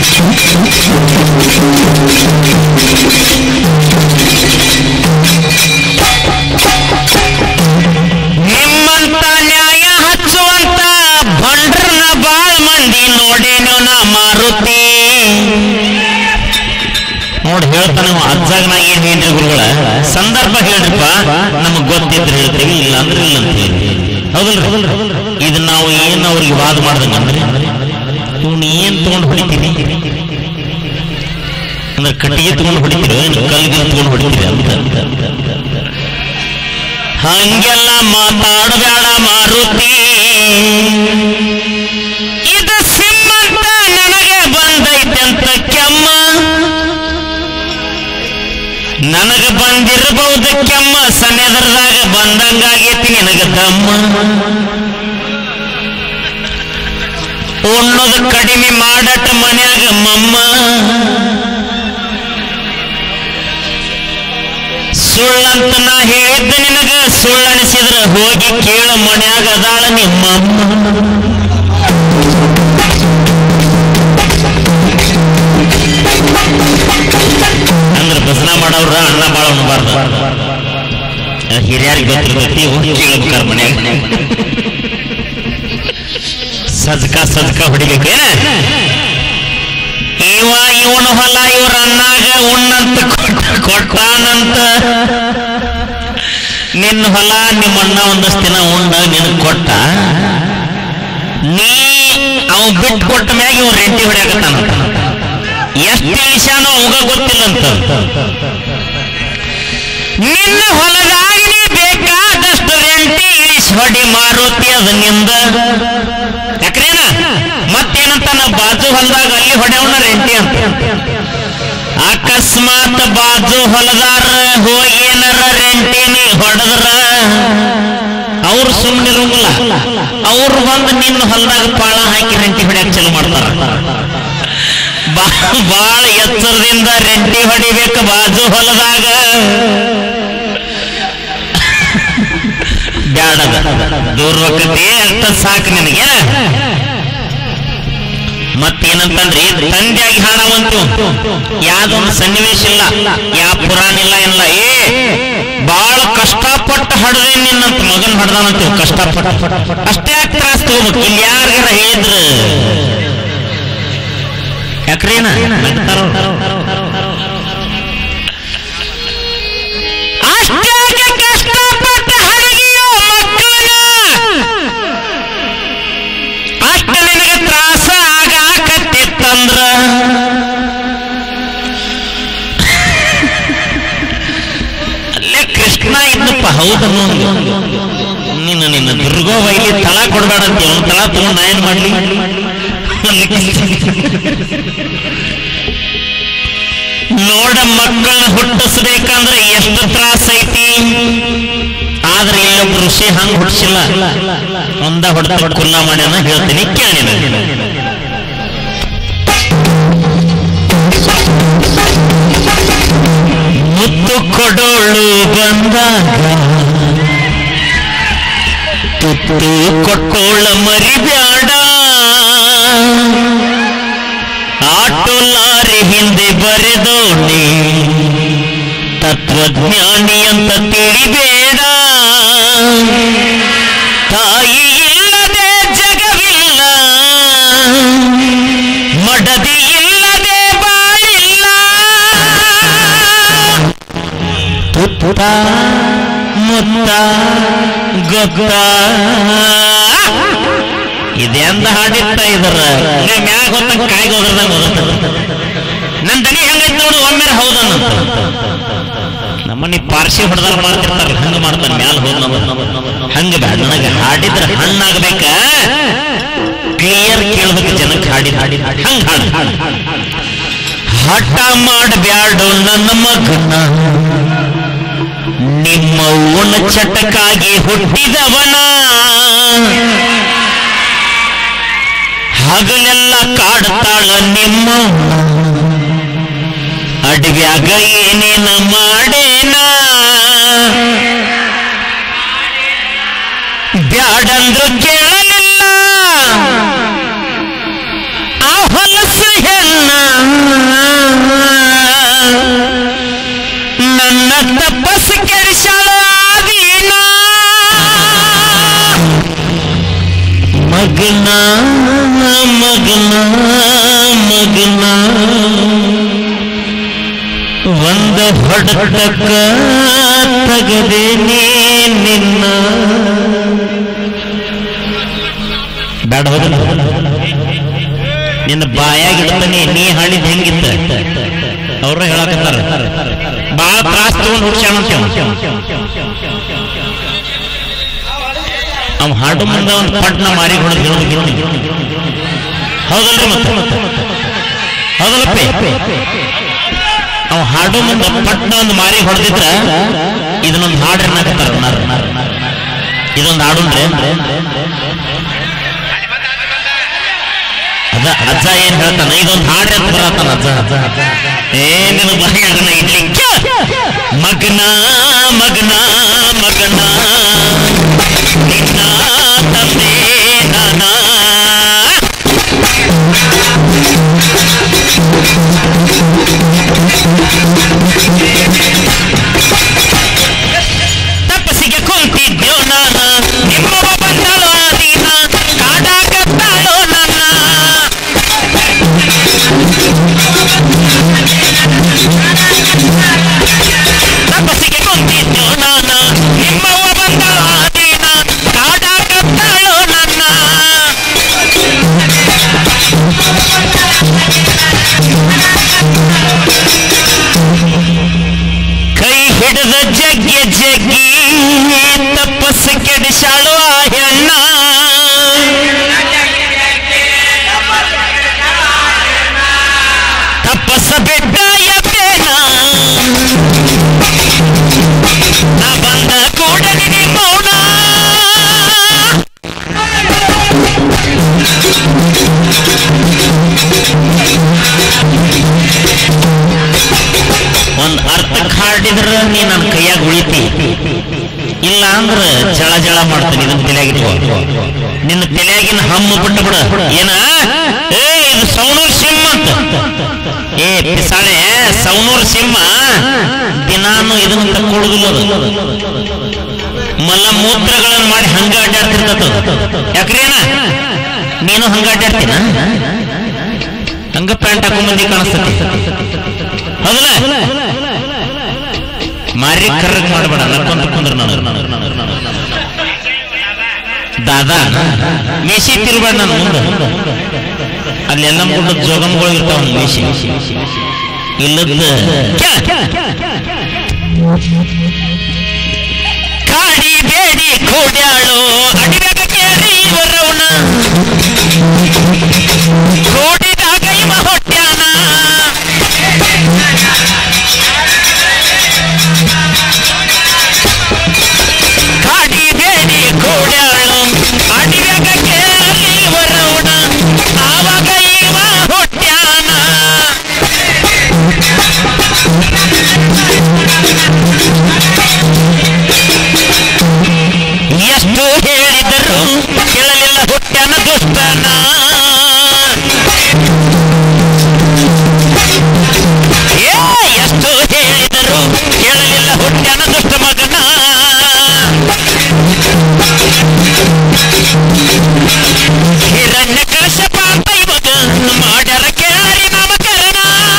ನಿಮ್ಮಂತ ನ್ಯಾಯ ಹಚ್ಚುವಂತ ಭಂಡ್ರನ ಬಾಳ್ ಮಂದಿ ನೋಡೇನೋ ನಾ ಮಾರುತಿ ನೋಡಿ ಹೇಳ್ತಾನೆ ಅವ, ಅಜ್ಜಾಗ ನಾ ಏನ್ ಹೇಳ್ರಿ ಗುರುಗಳ ಸಂದರ್ಭ ಹೇಳ್ರಿಪ್ಪ ನಮಗ್ ಗೊತ್ತಿದ್ರೆ ಹೇಳ್ತೀವಿ ಇಲ್ಲ ಅಂದ್ರೆ ಇಲ್ಲ ಅಂತ ಹೇಳಿ ಹೌದಲ್ರಿ ಇದು ನಾವು ಏನ್ ಅವ್ರಿಗೆ ವಾದ ಮಾಡ್ದಂಗ ಅಂದ್ರೆ ಇವ್ನು ಏನ್ ತಗೊಂಡು ಹೊಡಿತೀರಿ ಅಂದ್ರೆ ಕಟ್ಟಿಗೆ ತಗೊಂಡು ಹೊಡಿತೀರೋ ಏನು ಕಲ್ಗಿಲ್ ತಗೊಂಡು ಹೊಡಿತೀರಿ ಅಂತ ಹಂಗೆಲ್ಲ ಮಾತಾಡಬೇಡ ಮಾರುತಿ ಇದು ಸಿಮ್ಮಂತ ನನಗೆ ಬಂದೈತಂತ ಕೆಮ್ಮ ನನಗ ಬಂದಿರಬಹುದು ಕೆಮ್ಮ ಸನ್ನೆದರದಾಗ ಬಂದಂಗಾಗೈತಿ ನಿನಗ ದಮ್ಮ ಉಣ್ಣೋದು ಕಡಿಮೆ ಮಾಡಟ ಮನ್ಯಾಗ ಮಮ್ಮ ಸುಳ್ಳಂತ ನಾ ಹೇಳಿದ್ದ ನಿನಗ ಸುಳ್ಳನಿಸಿದ್ರ ಹೋಗಿ ಕೇಳ ಮನ್ಯಾಗ ಅದಾಳ ನಿಮ್ಮಮ್ಮ ಅಂದ್ರ ಭಜನ ಮಾಡವ್ರ ಅಣ್ಣ ಬಾಳ ಉಣಬಾರ್ದು ಹಿರಿಯರಿಗೆ ಗೊತ್ತಿರ್ತೈತಿ ಹೋಗಿ ಕೇಳ್ಬೇಕಾರ ಮನ್ಯಾಗ ಸಜ್ಕ ಸಜ್ಕ ಹೊಡಿಬೇಕೇನ ಇವ ಇವನ ಹೊಲ ಇವ್ರ ಅಣ್ಣಾಗ ಉಣ್ಣಂತ ಕೊಟ್ಟ ಕೊಟ್ಟಾನಂತ ನಿನ್ನ ಹೊಲ ನಿಮ್ಮ ಅಣ್ಣ ಒಂದಷ್ಟು ದಿನ ಉಂಡ ನಿನ್ ಕೊಟ್ಟ ನೀ ಅವ್ ಬಿಟ್ಟು ಕೊಟ್ಟ ಮ್ಯಾಗ ಇವ್ ರೆಂಟಿ ಹೊಡ್ಯಾಕತ್ತಾನಂತ ಎಷ್ಟು ಇಳಿಸ್ಯಾನೋ ಅವಾಗ ಗೊತ್ತಿಲ್ಲಂತ ನಿನ್ನ ಹೊಲದಾಗ ನೀ ಬೇಕಾದಷ್ಟು ರೆಂಟಿ ಇಳಿಸಿ ಹೊಡಿ ಮಾರುತಿ ಅದ ನಿಂದ ಯಾಕ್ರೇನ ಮತ್ತೇನಂತ ನಾ ಬಾಜು ಹೊಲದಾಗ ಅಲ್ಲಿ ಹೊಡೆಯವನ ರೆಂಟಿ ಅಂತ ಅಕಸ್ಮಾತ್ ಬಾಜು ಹೊಲದಾರ ಹೋಗಿ ಏನಾರ ರೆಂಟಿ ನೀ ಹೊಡೆದ್ರ ಅವ್ರು ಸುಮ್ಮನಿರಂಗಿಲ್ಲ ಅವ್ರು ಬಂದು ನಿನ್ನ ಹೊಲದಾಗ ಪಾಳ ಹಾಕಿ ರೆಂಟಿ ಹೊಡ್ಯಾಕ ಚಲೋ ಮಾಡ್ತಾರ ಬಾ- ಬಾಳ ಎತ್ತರದಿಂದ ರೆಂಟಿ ಹೊಡಿಬೇಕು ಬಾಜು ಹೊಲದಾಗ ಬ್ಯಾಡದ ದೂರ ಹೋಗತಿ ಅಷ್ಟ ಸಾಕು ನಿನಗೇನ ಮತ್ತೇನಂತಂದ್ರಿ ತಂದೆಯಾಗಿ ಹಾಡವಂತು ಯಾವ್ದೊಂದು ಸನ್ನಿವೇಶ ಇಲ್ಲ ಯಾವ ಪುರಾಣ ಇಲ್ಲ ಇಲ್ಲ ಏ ಬಾಳ ಕಷ್ಟಪಟ್ಟು ಹಡದೆ ನಿನ್ನಂತ ಮಗನ್ ಹಡ್ದಾನಂತ ಕಷ್ಟಪಟ್ಟು ಅಷ್ಟೇ ಯಾಕೆ ತ್ರಾಸ ತಗೋಬೇಕು ಇಲ್ಲಿ ಯಾರಿಗಾರ ಹೇಳಿದ್ರ ಯಾಕ್ರೇನ ಅಷ್ಟಾಗ ಕಷ್ಟಪಟ್ಟು ಹಡಗಿಯೋ ಮಕ್ಕಳನ್ನ ಅಷ್ಟ ನಿನಗೆ ತ್ರಾಸ ಆಗಾಕತ್ತಿತ್ತಂದ್ರ ಅಲ್ಲೇ ಕೃಷ್ಣ ಇದ್ದಪ್ಪ ಹೌದನ್ನು ನಿನ್ನ ನಿನ್ನ ದುರ್ಗೋ ವೈಲಿ ತಳ ಕೊಡಬೇಡ ಅಂತ ಅವ್ನು ತಳ ತಗೊಂಡು ನಾ ಏನ್ ಮಾಡ್ಲಿ ನೋಡ ಮಕ್ಕಳನ್ನ ಹುಟ್ಟಿಸ್ಬೇಕಂದ್ರೆ ಎಷ್ಟು ತ್ರಾಸ ಐತಿ ಆದ್ರೆ ಇಲ್ಲೊಬ್ಬ ಋಷಿ ಹಂಗ ಹುಟ್ಟಿಸಿಲ್ಲ ಒಂದ ಹೊಡೆದ ಕುಲ್ಲ ಮಾಡ್ಯಾನ ಹೇಳ್ತೀನಿ ಕೇಳಿ ಮುತ್ತು ಕೊಡೋಳು ಬಂದಾಗ ತುತ್ತು ಕೊಟ್ಟೋಳ ಮರಿಬ್ಯಾಡ ಆಟೋ ಲಾರಿ ಹಿಂದೆ ಬರೆದೋಣಿ ತತ್ವಜ್ಞಾನಿ ಅಂತ ತಿಳಿಬೇಡ ತಾಯಿ ಇಲ್ಲದೆ ಜಗವಿಲ್ಲ ಮಡದಿ ಇಲ್ಲದೆ ಬಾಳಿಲ್ಲ ತುತ್ತ ಮುತ್ತ ಗೊತ್ತ ಇದೆಂದ ಹಾಡಿತ್ತ ಇದರ ಹಿಂಗ ಮ್ಯಾಗ ಹೊತ್ತ ಕಾಯಿಗೆ ಹೋದ್ರದಾಗ ಹೋಗುತ್ತೆ ನನ್ ದನಿ ಹೆಂಗೈತೆ ನೋಡು ಒಮ್ಮೆ ಹೌದನ್ನಂತ ನಮ್ಮನಿ ಪಾರ್ಸಿ ಹೊಡೆದಾಗ ಮಾಡ್ತಿರ್ತಾರಲ್ಲ ಹಂಗ ಮಾಡ್ತಾನೆ ಮ್ಯಾಲ ಹೋದ್ ಹಂಗ ಬೇಡ ನನಗೆ ಹಾಡಿದ್ರೆ ಹಣ್ಣಾಗಬೇಕ ಕ್ಲಿಯರ್ ಕೇಳ್ಬೇಕು ಜನಕ್ಕೆ ಹಾಡಿದ ಹಾಡಿದ ಹಂಗ ಹಾಡು ಹಠ ಮಾಡಬ್ಯಾಡು ನನ್ನ ಮಗನ ನಿಮ್ಮ ಉಣ ಚಟಕ್ಕಾಗಿ ಹುಟ್ಟಿದವನ ಹಗಲೆಲ್ಲ ಕಾಡ್ತಾಳ ನಿಮ್ಮ ಅಡವ್ಯಾಗ ಏನೇನ ಮಾಡೇನ ಬ್ಯಾಡಂದ್ರು ಕೇಳಲಿಲ್ಲ ಆ ಹೊಲಸು ಹೆಣ್ಣ ಮಗನ ಮಗನ ಮಗನ ಒಂದ ಹೊಡೆತಕ್ಕ ತಗದೇನೆ ನಿನ್ನ ಬೇಡ ಹೋಗಲ್ಲ ನಿನ್ನ ಬಾಯಾಗಿಡ್ತಾನೆ ನೀ ಹಾಡಿದ್ ಹೆಂಗಿತ್ತ ಅವ್ರ ಹೇಳಕತ್ತಾರ ಬಾಳ ತ್ರಾಸ್ ತಗೊಂಡು ಹುಡ್ಸ್ಯಾಣ ಅವ್ ಹಾಡು ಮುಂದೆ ಒಂದು ಪಟ್ನ ಮಾರಿ ಹೊಡೆದು ಹೇಳೋದು ಹೌದಲ್ರಿ ಮತ್ತೆ ಹೌದಲ್ಲಪ್ಪಿ ಅವ್ ಹಾಡು ಮುಂದೆ ಪಟ್ನ ಒಂದು ಮಾರಿ ಹೊಡೆದಿದ್ರ ಇದನ್ನೊಂದು ಹಾಡು ಏನಾಗತ್ತಾರ ಇದೊಂದು ಹಾಡುಂದ್ರೆ ಅದ ಅಜ್ಜ ಏನ್ ಹೇಳ್ತಾನ ಇದೊಂದು ಹಾಡ್ರಿ ಅಂತ ಬರತ್ತಾನ ಅಜ್ಜ ಏನಿನ ಬಾಯಾಗನ ಇಲ್ಲಿ ಮಗನ ಮಗನ ಮಗನ ನಿನ್ನ ತಂದೆ ನಾನ ತಪಸ್ಸಿಗೆ ಕುಂತಿದ್ಯೋ ನಾನ ನಿಮ್ಮವ ಬಂದಳು ಆ ದಿನ ಕಾಡಾಕತ್ತಾಳೋ ನನ್ನ ತಪಸ್ಸಿಗೆ ಕುಂತಿದ್ಯೋ ನಾನ ನಿಮ್ಮವ ಬಂದಳು ಆ ದಿನ ಕಾಡಾಕತ್ತಾಳೋ ನನ್ನ ಕೈ ಹಿಡಿದ ಜಗ್ಗಿ ಜಗ್ಗಿ ತಪಸ್ಸು ಕೆಡಿಸಾಳು ಆ ಹೆಣ್ಣ ತಪಸ್ಸ ಬಿಟ್ಟ ಎದ್ದೇನ ನಾ ಬಂದ ಕೂಡಲೇ ನಿಮ್ಮೌನ ಒಂದ್ ಅರ್ಥಕ್ಕೆ ಹಾಡಿದ್ರ ನೀ ನನ್ನ ಕೈಯಾಗ ಉಳಿತಿ ಇಲ್ಲ ಅಂದ್ರ ಜಳ ಜಳ ಮಾಡ್ತೀನಿ ಇದನ್ನ ತಲೆಯಾಗಿಟ್ಕೋ ನಿನ್ನ ತಲೆಯಾಗಿನ ಹಮ್ಮು ಬಿಟ್ಟು ಬಿಡ ಏನ ಏ ಇದು ಸೌನೂರ್ ಸಿಂಹ ಅಂತ ಏ ಪಿಸಾಳೆ ಸೌನೂರ್ ಸಿಂಹ ದಿನಾನು ಇದನ್ನ ತಕ್ಕೊಳ್ಳುದಿಲ್ಲ ಅದು ಮಲ ಮೂತ್ರಗಳನ್ನು ಮಾಡಿ ಹಂಗ ಅಡ್ಡಾಡ್ತಿರ್ತದ ಯಾಕ್ರೇನ ನೀನು ಹಂಗ ಅಡ್ಡಾಡ್ತೀನ ಹಂಗ ಪ್ಯಾಂಟ್ ಹಾಕೊಂಡ್ ಮಂದಿ ಕಾಣಿಸ್ತತಿ ಹೌದಲ್ಲ ಮಾರಿ ಕರ್ರಗ್ ಮಾಡಬೇಡ ನಕ್ಕೊಂತ ಕುಂದ್ರ ನಾನು ದಾದಾ ಮೇಸಿ ತಿರ್ಬೇಡ ನಾನು ಮುಂದೆ ಅಲ್ಲಿ ಎಲ್ಲ ಗುಡ್ಡದ ಜೋಗಮ್ಗಳು ಇರ್ತಾವ ಒಂದು ಮೇಸಿ ಇಲ್ಲದ ಕಾಡಿ ಬೇಡಿ ಕೂಡ್ಯಾಳು ಅಡಿದಾಗ ಕೇರಿ ಬರವನ ಕೂಡಿದಾಗ ಇವ ಹೊಟ್ಯಾನ ಕಾಡಿ ಬೇಡಿ ಕೂಡ್ಯಾಳು ಅಡಿದಾಗ ಕೇರಿ ಬರವನ ಆವಾಗ ಇವ ಹೊಟ್ಯಾನ ಎಷ್ಟು ಹೇಳಿದರು ಕೇಳಲಿಲ್ಲ ಹುಟ್ಟ್ಯಾನ ದುಷ್ಟನ ಏ ಎಷ್ಟು ಹೇಳಿದರು ಕೇಳಲಿಲ್ಲ ಹುಟ್ಟ್ಯಾನ ದುಷ್ಟ ಮಗನ ಹಿರಣ್ಯ ಕಳಶಪ ಇವಾಗ ಮಾಡ್ಯಾರ ಕೇಳರಿ ನಾಮಕರಣ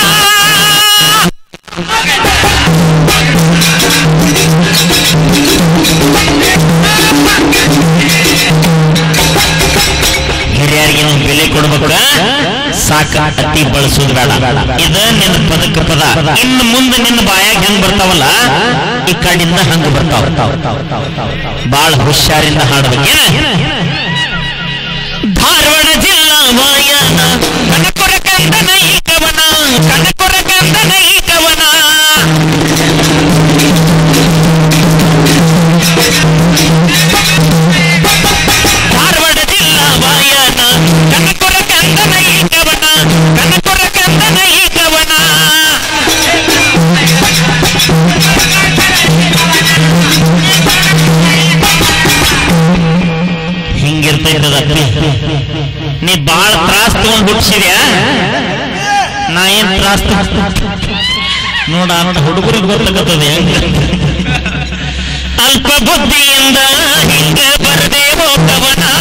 ಹಿರಿಯರಿಗೆ ನಾವು ಬೆಲೆ ಕೊಡ್ಬೇಕ ಸಾಕ ಅತಿ ಬಳಸೋದು ಬೇಡ ಇದ ನಿನ್ನ ಪದಕ ಪದ ಇನ್ನು ಮುಂದೆ ನಿನ್ನ ಬಾಯಾಗ ಹೆಂಗ್ ಬರ್ತಾವಲ್ಲ ಈ ಕಡೆಯಿಂದ ಹಂಗ ಬರ್ತಾವ ಬಾಳ ಹುಷಾರಿಂದ ಹಾಡ್ಬೇಕೇನ ಧಾರವಾಡ ಜಿಲ್ಲಾ ವಾಯನ ಕನಕುರ ಕಂದನ ಈ ಕವನ ಕನಕುರ ಕಂದನ ಈ ಕವನ ಧಾರವಾಡ ಜಿಲ್ಲಾ ವಾಯನ ಕನಕುರ ಕಂದನ ಈ ಕವನ ಕನಕುರ ಕಂದನ ಈ ಕವನ ಹಿಂಗಿರ್ತೈತದ ನೀ ಬಾಳ ತ್ರಾಸ್ ತಗೊಂಡ್ ಹುಟ್ಟಿಸಿದ್ಯಾ ನಾ ಏನ್ ತ್ರಾಸ್ ನೋಡ ನೋಡ ಹುಡುಗರಿಗೆ ಗೊತ್ತಾಗತ್ತದ ಅಲ್ಪ ಬುದ್ಧಿಯಿಂದ ಹಿಂಗ ಬರದೆ ಹೋಗವನ